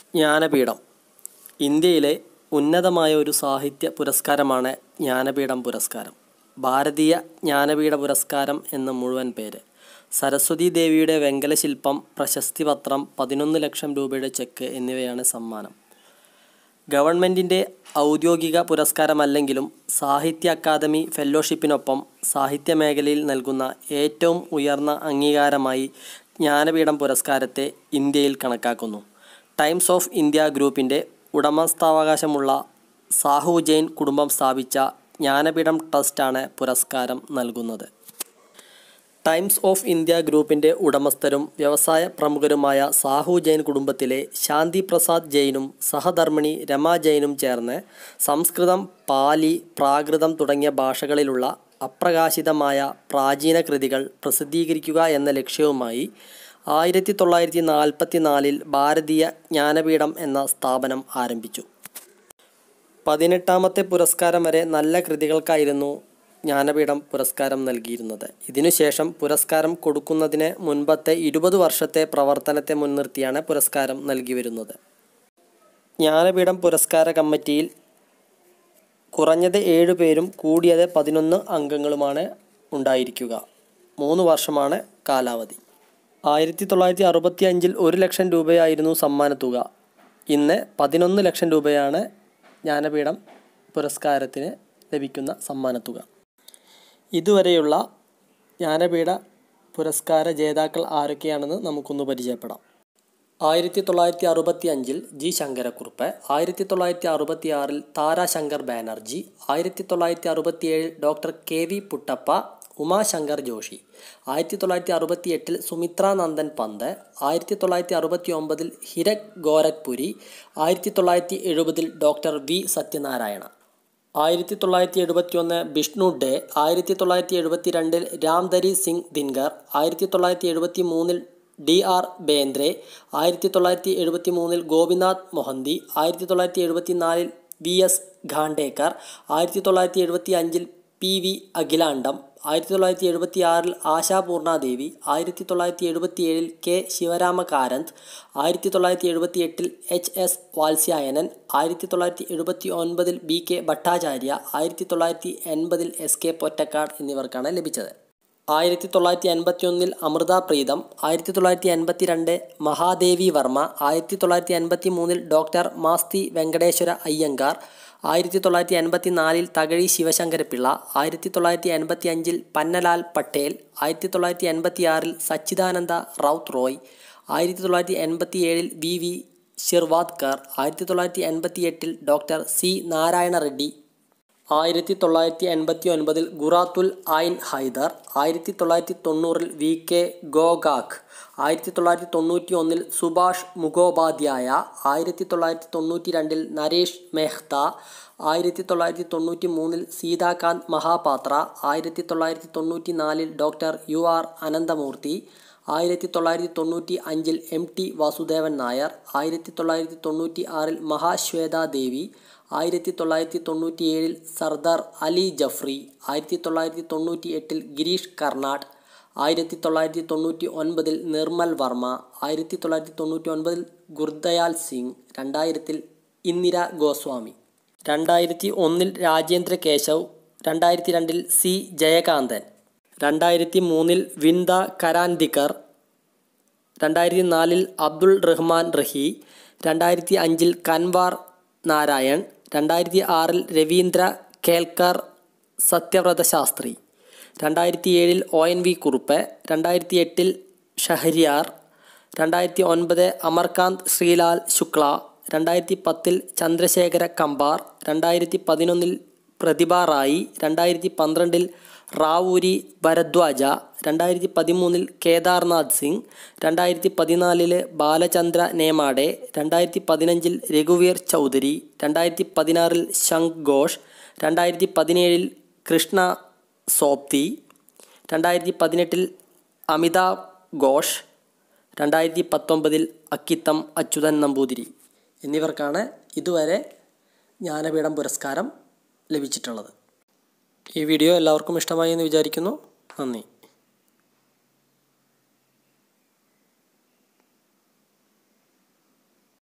ജ്ഞാനപീഠം ഇന്ത്യയിലെ ഉന്നതമായ ഒരു സാഹിത്യ പുരസ്കാരമാണ് ജ്ഞാനപീഠം പുരസ്കാരം ഭാരതീയ ജ്ഞാനപീഠ പുരസ്കാരം എന്ന മുഴുവൻ പേര് സരസ്വതി ദേവിയുടെ വെങ്കല ശില്പം പ്രശസ്തി പത്രം പതിനൊന്ന് ലക്ഷം രൂപയുടെ ചെക്ക് എന്നിവയാണ് സമ്മാനം ഗവൺമെൻറ്റിൻ്റെ ഔദ്യോഗിക പുരസ്കാരമല്ലെങ്കിലും സാഹിത്യ അക്കാദമി ഫെല്ലോഷിപ്പിനൊപ്പം സാഹിത്യ മേഖലയിൽ നൽകുന്ന ഏറ്റവും ഉയർന്ന അംഗീകാരമായി ജ്ഞാനപീഠം പുരസ്കാരത്തെ ഇന്ത്യയിൽ കണക്കാക്കുന്നു ടൈംസ് ഓഫ് ഇന്ത്യ ഗ്രൂപ്പിൻ്റെ ഉടമസ്ഥാവകാശമുള്ള സാഹു ജെയിൻ കുടുംബം സ്ഥാപിച്ച ജ്ഞാനപീഠം ട്രസ്റ്റാണ് പുരസ്കാരം നൽകുന്നത് ടൈംസ് ഓഫ് ഇന്ത്യ ഗ്രൂപ്പിൻ്റെ ഉടമസ്ഥരും വ്യവസായ പ്രമുഖരുമായ സാഹു ജെയിൻ കുടുംബത്തിലെ ശാന്തി പ്രസാദ് ജെയിനും സഹധർമ്മിണി രമ ജെയിനും ചേർന്ന് സംസ്കൃതം പാലി പ്രാകൃതം തുടങ്ങിയ ഭാഷകളിലുള്ള അപ്രകാശിതമായ പ്രാചീന കൃതികൾ പ്രസിദ്ധീകരിക്കുക എന്ന ലക്ഷ്യവുമായി ആയിരത്തി തൊള്ളായിരത്തി നാൽപ്പത്തി നാലിൽ ഭാരതീയ ജ്ഞാനപീഠം എന്ന സ്ഥാപനം ആരംഭിച്ചു പതിനെട്ടാമത്തെ പുരസ്കാരം വരെ നല്ല കൃതികൾക്കായിരുന്നു ജ്ഞാനപീഠം പുരസ്കാരം നൽകിയിരുന്നത് ഇതിനുശേഷം പുരസ്കാരം കൊടുക്കുന്നതിന് മുൻപത്തെ ഇരുപത് വർഷത്തെ പ്രവർത്തനത്തെ മുൻനിർത്തിയാണ് പുരസ്കാരം നൽകി വരുന്നത് ജ്ഞാനപീഠം പുരസ്കാര കമ്മിറ്റിയിൽ കുറഞ്ഞത് ഏഴ് പേരും കൂടിയത് പതിനൊന്ന് അംഗങ്ങളുമാണ് ഉണ്ടായിരിക്കുക മൂന്ന് വർഷമാണ് കാലാവധി ആയിരത്തി തൊള്ളായിരത്തി അറുപത്തി അഞ്ചിൽ ഒരു ലക്ഷം രൂപയായിരുന്നു സമ്മാനത്തുക ഇന്ന് പതിനൊന്ന് ലക്ഷം രൂപയാണ് ജ്ഞാനപീഠം പുരസ്കാരത്തിന് ലഭിക്കുന്ന സമ്മാനത്തുക ഇതുവരെയുള്ള ജ്ഞാനപീഠ പുരസ്കാര ജേതാക്കൾ ആരൊക്കെയാണെന്ന് നമുക്കൊന്ന് പരിചയപ്പെടാം ആയിരത്തി തൊള്ളായിരത്തി അറുപത്തി അഞ്ചിൽ ജി ശങ്കരക്കുറുപ്പ് ആയിരത്തി തൊള്ളായിരത്തി അറുപത്തി ആറിൽ താരാശങ്കർ ബാനർജി ആയിരത്തി തൊള്ളായിരത്തി അറുപത്തിയേഴിൽ doctor K V Puttappa Umashankar Joshi ആയിരത്തി തൊള്ളായിരത്തി അറുപത്തി എട്ടിൽ സുമിത്ര നന്ദൻ പന്ത് ആയിരത്തി തൊള്ളായിരത്തി അറുപത്തി ഒമ്പതിൽ ഹിരക് ഗോരഖ്പുരി ആയിരത്തി തൊള്ളായിരത്തി എഴുപതിൽ ഡോക്ടർ വി സത്യനാരായണ ആയിരത്തി തൊള്ളായിരത്തി എഴുപത്തി ഒന്ന് ബിഷ്ണു ഡേ ആയിരത്തി തൊള്ളായിരത്തി എഴുപത്തി രണ്ടിൽ രാംധരി സിംഗ് ദിൻഗർ ആയിരത്തി തൊള്ളായിരത്തി എഴുപത്തി മൂന്നിൽ ഡി ആർ ബേന്ദ്രെ ആയിരത്തി തൊള്ളായിരത്തി എഴുപത്തി മൂന്നിൽ ഗോപിനാഥ് മൊഹന്തി ആയിരത്തി തൊള്ളായിരത്തി എഴുപത്തി നാലിൽ വി എസ് ഖാണ്ടേക്കർ ആയിരത്തി തൊള്ളായിരത്തി എഴുപത്തി അഞ്ചിൽ പി വി അഖിലാണ്ടം ആയിരത്തി തൊള്ളായിരത്തി എഴുപത്തി ആറിൽ ആശാപൂർണാദേവി ആയിരത്തി തൊള്ളായിരത്തി എഴുപത്തി ഏഴിൽ കെ ശിവരാമ കാരന്ത് ആയിരത്തി തൊള്ളായിരത്തി എഴുപത്തി എട്ടിൽ എച്ച് എസ് വാത്സ്യായനൻ ആയിരത്തി തൊള്ളായിരത്തി എഴുപത്തി ഒൻപതിൽ ബി കെ ഭട്ടാചാര്യ ആയിരത്തി തൊള്ളായിരത്തി എൺപതിൽ എസ് കെ പൊറ്റക്കാട് എന്നിവർക്കാണ് ലഭിച്ചത് ആയിരത്തി തൊള്ളായിരത്തി എൺപത്തി ഒന്നിൽ അമൃത പ്രീതം ആയിരത്തി തൊള്ളായിരത്തി എൺപത്തി രണ്ട് മഹാദേവി വർമ്മ ആയിരത്തി തൊള്ളായിരത്തി എൺപത്തി മൂന്നിൽ ഡോക്ടർ മാസ്തി വെങ്കടേശ്വര അയ്യങ്കാർ ആയിരത്തി തൊള്ളായിരത്തി എൺപത്തി നാലിൽ തകഴി ശിവശങ്കരപിള്ള ആയിരത്തി തൊള്ളായിരത്തി എൺപത്തി അഞ്ചിൽ പന്നലാൽ പട്ടേൽ ആയിരത്തി തൊള്ളായിരത്തി എൺപത്തി ആറിൽ സച്ചിദാനന്ദ റൗത്ത് റോയ് ആയിരത്തി തൊള്ളായിരത്തി എൺപത്തി ഏഴിൽ വി വി ഷിർവാദ്കർ ആയിരത്തി തൊള്ളായിരത്തി എൺപത്തി എട്ടിൽ ഡോക്ടർ സി നാരായണ റെഡ്ഡി ആയിരത്തി തൊള്ളായിരത്തി എൺപത്തി ഒൻപതിൽ ഗുറാത്തുൽ ഐൻ ഹൈദർ ആയിരത്തി തൊള്ളായിരത്തി തൊണ്ണൂറിൽ വി കെ ഗോഗാഖ് ആയിരത്തി തൊള്ളായിരത്തി തൊണ്ണൂറ്റി ഒന്നിൽ സുഭാഷ് മുഖോപാധ്യായ ആയിരത്തി തൊള്ളായിരത്തി തൊണ്ണൂറ്റി രണ്ടിൽ നരേഷ് മെഹ്ത ആയിരത്തി തൊള്ളായിരത്തി തൊണ്ണൂറ്റി മൂന്നിൽ സീതാകാന്ത് മഹാപാത്ര ആയിരത്തി തൊള്ളായിരത്തി തൊണ്ണൂറ്റി നാലിൽ ഡോക്ടർ യു ആർ അനന്തമൂർത്തി ആയിരത്തി തൊള്ളായിരത്തി തൊണ്ണൂറ്റി അഞ്ചിൽ എം ടി വാസുദേവൻ നായർ ആയിരത്തി തൊള്ളായിരത്തി തൊണ്ണൂറ്റി ആറിൽ മഹാശ്വേതാ ദേവി ആയിരത്തി തൊള്ളായിരത്തി തൊണ്ണൂറ്റി ഏഴിൽ സർദാർ അലി ജഫ്രി ആയിരത്തി തൊള്ളായിരത്തി തൊണ്ണൂറ്റി എട്ടിൽ ഗിരീഷ് കർണാട് ആയിരത്തി തൊള്ളായിരത്തി തൊണ്ണൂറ്റി ഒൻപതിൽ നിർമ്മൽ വർമ്മ ആയിരത്തി തൊള്ളായിരത്തി തൊണ്ണൂറ്റി ഒൻപതിൽ ഗുർദയാൽ സിംഗ് രണ്ടായിരത്തിൽ ഇന്ദിര ഗോസ്വാമി രണ്ടായിരത്തി ഒന്നിൽ രാജേന്ദ്ര കേശവ് രണ്ടായിരത്തി രണ്ടിൽ സി ജയകാന്തൻ രണ്ടായിരത്തി മൂന്നിൽ വിന്ദ കരാന്തിക്കർ രണ്ടായിരത്തി നാലിൽ അബ്ദുൾ റഹ്മാൻ റഹി രണ്ടായിരത്തി അഞ്ചിൽ കൻവാർ നാരായൺ രണ്ടായിരത്തി ആറിൽ രവീന്ദ്ര കേൽക്കർ സത്യവ്രത ശാസ്ത്രി രണ്ടായിരത്തി ഏഴിൽ ഒ എൻ വി കുറുപ്പ് രണ്ടായിരത്തി എട്ടിൽ ഷഹരിയാർ രണ്ടായിരത്തി ഒൻപത് അമർകാന്ത് ശ്രീലാൽ ശുക്ല രണ്ടായിരത്തി പത്തിൽ ചന്ദ്രശേഖര കമ്പാർ രണ്ടായിരത്തി പതിനൊന്നിൽ പ്രതിഭ റായി രണ്ടായിരത്തി പന്ത്രണ്ടിൽ റാവൂരി ഭരദ്വാജ രണ്ടായിരത്തി പതിമൂന്നിൽ കേദാർനാഥ് സിംഗ് രണ്ടായിരത്തി പതിനാലില് ബാലചന്ദ്ര നേമാഡെ രണ്ടായിരത്തി പതിനഞ്ചിൽ രഘുവീർ ചൗധരി രണ്ടായിരത്തി പതിനാറിൽ ശങ്ക് ഘോഷ് രണ്ടായിരത്തി പതിനേഴിൽ കൃഷ്ണ സോപ്തി രണ്ടായിരത്തി പതിനെട്ടിൽ അമിതാഭ് ഘോഷ് രണ്ടായിരത്തി പത്തൊമ്പതിൽ അക്കിത്തം അച്യുതൻ നമ്പൂതിരി എന്നിവർക്കാണ് ഇതുവരെ ജ്ഞാനപീഠം പുരസ്കാരം ലഭിച്ചിട്ടുള്ളത് ഈ വീഡിയോ എല്ലാവർക്കും ഇഷ്ടമായി എന്ന് വിചാരിക്കുന്നു നന്ദി